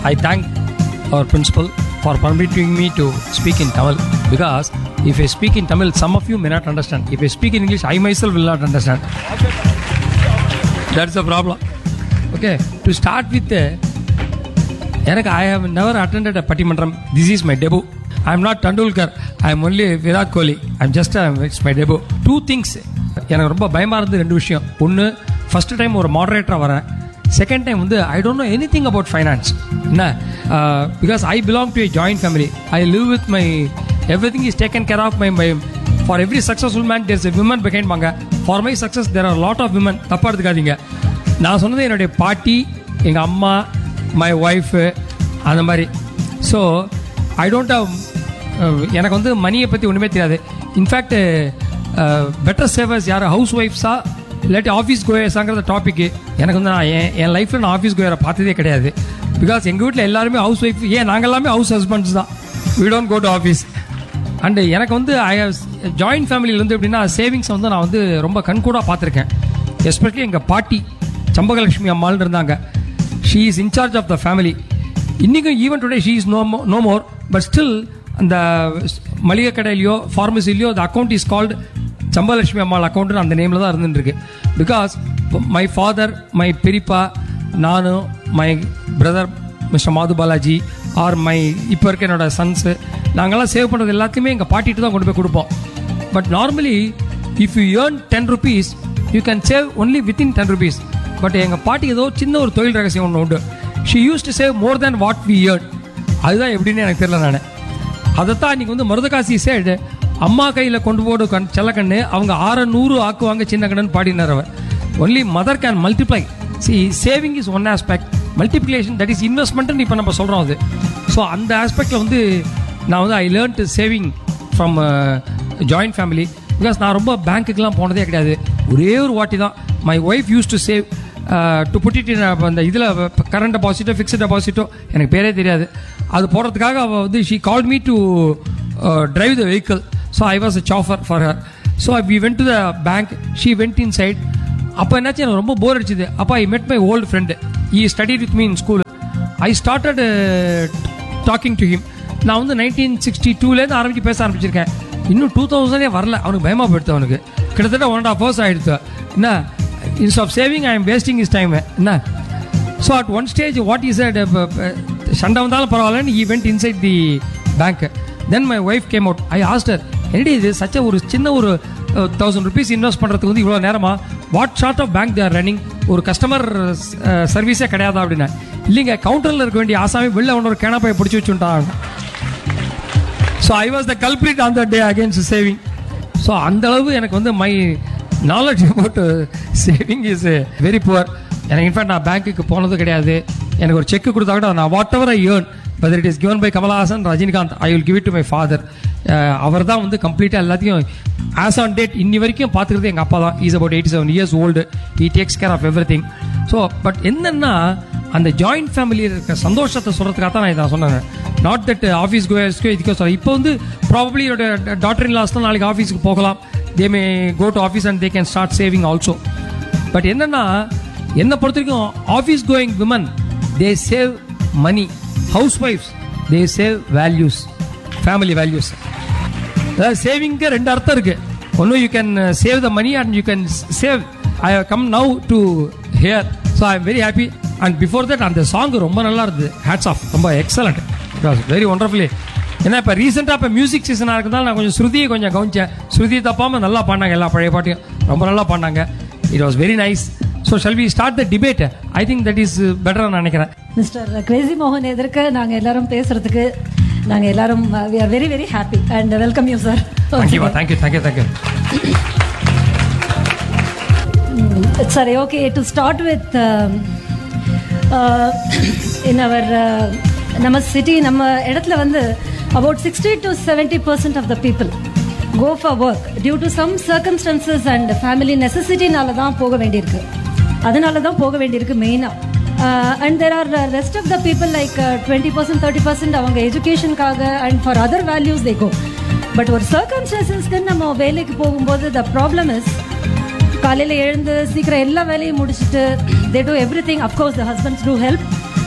I thank our principal for permitting me to speak in Tamil because if I speak in Tamil, some of you may not understand. If I speak in English, I myself will not understand. That's the problem. Okay, to start with, uh, எனக்கு I have never attended a pattimandram this is my debut I am not Tendulkar I am only Virat Kohli I am just it's my debut two things எனக்கு ரொம்ப பயமாக இருந்தது ரெண்டு விஷயம் ஒன்று first time ஒரு மாடரேட்டராக வரேன் செகண்ட் டைம் வந்து I don't know anything about finance என்ன because I belong to a joint family I live with my everything is taken care of my my for every successful man there's a women behind வாங்க for my success there are lot of women தப்பாக எடுத்துக்காதீங்க நான் சொன்னது என்னுடைய பாட்டி எங்கள் அம்மா my wife அந்த மாதிரி ஸோ ஐ டோன்ட் ஹவ் எனக்கு வந்து மணியை பற்றி ஒன்றுமே தெரியாது இன்ஃபேக்ட் பெட்டர் சேவர்ஸ் யார் ஹவுஸ் ஒய்ஃப்ஸா இல்லாட்டி ஆஃபீஸ் கோயர்ஸாங்கிற டாபிக் எனக்கு வந்து நான் என் என் லைஃப்பில் நான் ஆஃபீஸ் கோயரை பார்த்ததே கிடையாது பிகாஸ் எங்கள் வீட்டில் எல்லாருமே ஹவுஸ் ஒய்ஃப் ஏன் நாங்கள் எல்லாமே ஹவுஸ் ஹஸ்பண்ட்ஸ் தான் we don't go to office and எனக்கு வந்து ஐ ஹவ் ஜாயின்ட் ஃபேமிலியில் வந்து எப்படின்னா சேவிங்ஸ் வந்து நான் வந்து ரொம்ப கண்கூடாக பார்த்துருக்கேன் எஸ்பெஷலி எங்கள் பாட்டி சம்பகலட்சுமி அம்மாள்னு இருந்தாங்க she is in charge of the family இன்றைக்கும் even today she is no no more but still அந்த மளிகை கடையிலையோ ஃபார்மசிலையோ the account is called Champalakshmi Ammal அக்கௌண்ட்னு அந்த நேமில் தான் இருந்துட்டு இருக்கு பிகாஸ் மை ஃபாதர் மை பெரியப்பா நானும் மை பிரதர் மிஸ்டர் மாது பாலாஜி ஆர் மை இப்போ இருக்க என்னோட சன்ஸு நாங்கள்லாம் சேவ் பண்ணுறது எல்லாத்தையுமே எங்கள் பாட்டிட்டு தான் கொண்டு போய் கொடுப்போம் but normally if you earn ten rupees you can save only within ten rupees but எங்கள் பாட்டி ஏதோ சின்ன ஒரு தொழில் ரகசியம் ஒன்று உண்டு she used to save more than what we earn அதுதான் எப்படின்னு எனக்கு தெரியல நான் அதைத்தான் இன்னைக்கு வந்து மருதகாசி சேடு அம்மா கையில் கொண்டு போடு கண் செல்லக்கண்ணு அவங்க ஆறு நூறு ஆக்குவாங்க சின்ன கண்ணன் பாடினார் அவர் only mother can multiply see saving is one aspect multiplication that is இன்வெஸ்ட்மெண்ட்னு இப்போ நம்ம சொல்கிறோம் அது ஸோ அந்த ஆஸ்பெக்டில் வந்து நான் வந்து I learn to saving from joint family because நான் ரொம்ப பேங்க்குக்கெலாம் போனதே கிடையாது ஒரே ஒரு வாட்டி தான் my wife used to save to புட்டிட்டு அந்த இதில் கரண்ட் டெபாசிட்டோ ஃபிக்ஸ்ட் டெபாசிட்டோ எனக்கு பேரே தெரியாது அது போடுறதுக்காக அவள் வந்து she call me to drive the vehicle so I was a chauffeur for her so we went to the bank she went inside அப்போ என்னாச்சு எனக்கு ரொம்ப போர் அடிச்சுது அப்போ I met my old friend he study with me in school I started talking to him நான் வந்து nineteen sixty டூலேருந்து ஆரம்பிச்சு பேச ஆரம்பிச்சிருக்கேன் இன்னும் டூ தௌசண்டே வரல அவனுக்கு பயமாக போயிடுத்து அவனுக்கு கிட்டத்தட்ட ஒன் அண்ட் ஆஃப் ஹவர்ஸ் ஆகிடுத்து என்ன இன்ஸ் of saving I am wasting is time என்ன so at one stage what is at சண்டை வந்தாலும் பரவாயில்லன்னு he went inside the bank then my wife came out I asked her என்னடி இது சச்ச ஒரு சின்ன ஒரு தௌசண்ட் ருபீஸ் இன்வெஸ்ட் பண்ணுறதுக்கு வந்து இவ்வளோ நேரமா what sort of bank they're running ஒரு கஸ்டமர் சர்வீஸே கிடையாதா அப்படின்னா இல்லைங்க கவுண்டரில் இருக்க வேண்டிய ஆசாமி வெளில ஒன்று ஒரு கேனப்பையை பிடிச்சி வச்சுட்டாங்க so I was the culprit on the day against saving so அந்த அளவு எனக்கு வந்து my knowledge about saving is very poor எனக்கு இன்ஃபேக்ட் நான் பேங்க்குக்கு போனது கிடையாது எனக்கு ஒரு செக் கொடுத்தா கூட நான் whatever I earn whether it is given by Kamal Haasan Rajinikanth I will give it to my father அவர் தான் வந்து கம்ப்ளீட்டாக எல்லாத்தையும் ஆஸ் ஆன் டேட் இன்னி வரைக்கும் பார்த்துக்கிறது எங்கள் அப்பா தான் is about eighty seven years old he takes care of everything so but என்னென்னா அந்த ஜாயிண்ட் ஃபேமிலியில் இருக்க சந்தோஷத்தை சொல்கிறதுக்காக தான் நான் இதை சொன்னேன் நாட் தட் ஆஃபீஸ் கோயர்ஸ்க்கு இதுக்கோ சொல்ல இப்போ வந்து ப்ராபப்ளி என்னோட டாக்டர் இன் லாஸ்லாம் நாளைக்கு ஆஃபீஸுக்கு போகலாம் they may go to office and they can start saving also but என்னென்னா என்னை பொறுத்த வரைக்கும் office going women they save money house wives they save values family values அதாவது சேவிங்க்கு ரெண்டு அர்த்தம் இருக்கு ஒன்று you can save the money and you can save I have come now to here so I am very happy and before that அந்த song ரொம்ப நல்லா இருந்தது ஹேட்ஸ் ஆஃப் ரொம்ப excellent it was very wonderfully ஏன்னா இப்போ ரீசெண்டாக இப்போ music சீசனாக இருக்கிறதால நான் கொஞ்சம் ஸ்ருதியை கொஞ்சம் கவனிச்சேன் ஸ்ருதி தப்பாமல் நல்லா பாடினாங்க எல்லா பழைய பாட்டையும் ரொம்ப நல்லா பாடினாங்க it was very nice so shall we start the debate I think that is better நான் நினைக்கிறேன் மிஸ்டர் கிரேசி மோகன் எதிர்க்க நாங்க எல்லாரும் பேசுறதுக்கு நாங்க எல்லாரும் we are very very happy and welcome you sir thank you thank you thank you thank you சரி okay to start with in our நம்ம சிட்டி நம்ம இடத்துல வந்து about sixty to seventy percent of the people go for work due to some circumstances and family நெசசிட்டினால தான் போக வேண்டியிருக்கு அதனால தான் போக வேண்டியிருக்கு மெயினாக and there are rest of the people like twenty percent thirty percent அவங்க எஜுகேஷனுக்காக and for other values they go but ஒரு சர்க்கம்ஸ்டன்சஸ்க்கு நம்ம வேலைக்கு போகும்போது த ப்ராப்ளம் இஸ் காலையில் எழுந்து சீக்கிரம் எல்லா வேலையும் முடிச்சுட்டு they do everything of course the husbands do help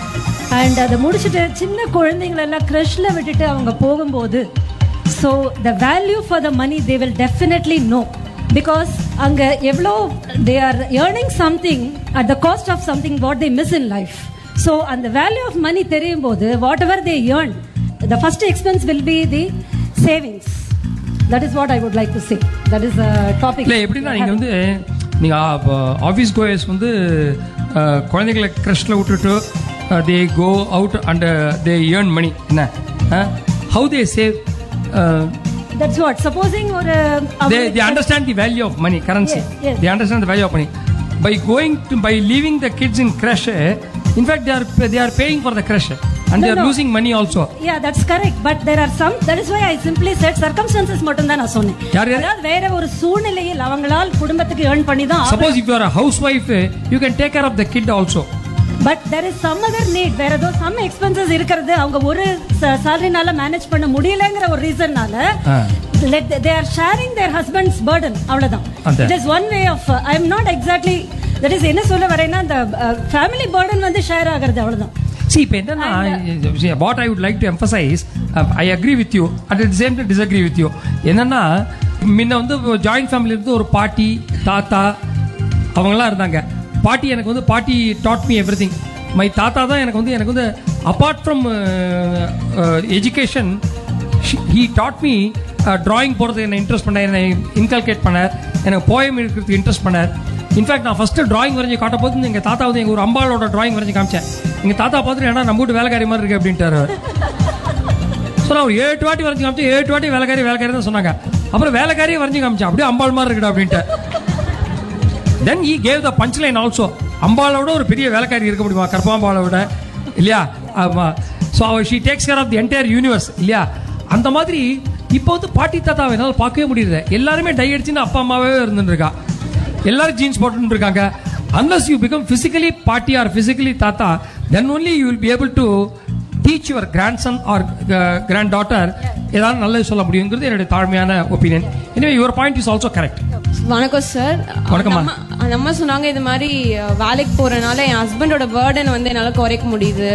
and அதை முடிச்சுட்டு சின்ன குழந்தைங்களெல்லாம் க்ரஷில் விட்டுட்டு அவங்க போகும்போது so the value for the money they will definitely know because அங்கே எவ்வளோ they are earning something at the cost of something what they miss in life so அந்த வேல்யூ ஆஃப் மணி தெரியும் போது whatever they earn the first expense will be the savings that is what I would like to say that is topic இல்லை எப்படின்னா நீங்கள் வந்து நீங்கள் office chores வந்து அஹ், குழந்தைகளை க்ரஷில் விட்டுட்டு they go out and they earn money என்ன how they save that's what supposing ஒரு they they understand the value of money currency Yes, yes. they understand the value of money by going to by leaving the kids in crash eh, in fact they are they are paying for the crash eh, and they No, are no. losing money also yeah that's correct but there are some that is why i simply said circumstances மட்டும் தான் நான் சொன்னேன் யார் யார்? அதாவது வேற ஒரு சூழ்நிலையில் அவங்களால் குடும்பத்துக்கு earn பண்ணி தான் suppose if you are a housewife eh, you can take care of the kid also but there is some other need வேற ஏதோ some expenses இருக்கிறது அவங்க ஒரு சேலரினால மேனேஜ் பண்ண முடியலங்கிற ஒரு ரீசன்னால ஆ. let they are sharing their husband's burden அவ்வளவுதான் அந்த. it is one way of i am not exactly that is என்ன சொல்ல வரேன்னா அந்த ஃபேமிலி burden வந்து ஷேர் ஆகிறது அவ்வளவுதான் see இப்போ என்னன்னா see, what i would like to emphasize uh, i agree with you and at the same time disagree with you என்னன்னா முன்ன வந்து ஜாயிண்ட் ஃபேமிலி இருந்து ஒரு பாட்டி தாத்தா அவங்களாம் இருந்தாங்க பாட்டி எனக்கு வந்து பாட்டி taught me everything my தாத்தா தான் எனக்கு வந்து எனக்கு வந்து apart from education he taught me drawing போடுறது என்னை இன்ட்ரெஸ்ட் பண்ணார் என்னை இன்கல்கேட் பண்ணார் எனக்கு போயம் இருக்கிறதுக்கு இன்ட்ரெஸ்ட் பண்ணார் இன்ஃபேக்ட் நான் ஃபஸ்ட்டு டிராயிங் வரைஞ்சி காட்ட போது எங்கள் தாத்தா வந்து எங்கள் ஒரு அம்பாளோட டிராயிங் வரைஞ்சி காமிச்சேன் எங்கள் தாத்தா பார்த்துட்டு ஏன்னா நம்ம வீட்டு வேலைக்காரி மாதிரி இருக்கு அப்படின்ட்டாரு அவர். ஸோ நான் ஒரு ஏழு வாட்டி வரைஞ்சி காமிச்சேன் ஏழு வாட்டி வேலைக்காரி வேலைக்காரி தான் சொன்னாங்க அப்புறம் வேலைக்காரியே வரைஞ்சி காமிச்சேன் அப்படியே அம்பாள் மாதிரி இருக்குடா அப்படின்ட்டு then he gave the punch line also அம்பாளோட ஒரு பெரிய வேலைக்காரி இருக்க முடியுமா கர்ப்பாம்பாளை விட இல்லையா ஆமா ஸோ அவர் she takes care of the entire universe இல்லையா அந்த மாதிரி இப்போ வந்து பாட்டி தாத்தாவை என்னால் பார்க்கவே முடியல எல்லாருமே டை அடிச்சுன்னு அப்பா அம்மாவே இருந்துட்டு இருக்கா எல்லாரும் ஜீன்ஸ் போட்டுட்டு இருக்காங்க unless you become physically paati or physically thatha then only you will be able to teach your grandson or granddaughter ஏதாவது நல்லது சொல்ல முடியுங்கிறது என்னுடைய தாழ்மையான ஒப்பீனியன் எனவே your point is also correct வணக்கம் சார் வணக்கம்மா. அந்த அம்மா சொன்னாங்க இது மாதிரி அஹ், வேலைக்கு போறனால என் ஹஸ்பண்டோட பேர்டன் வந்து என்னால குறைக்க முடியுது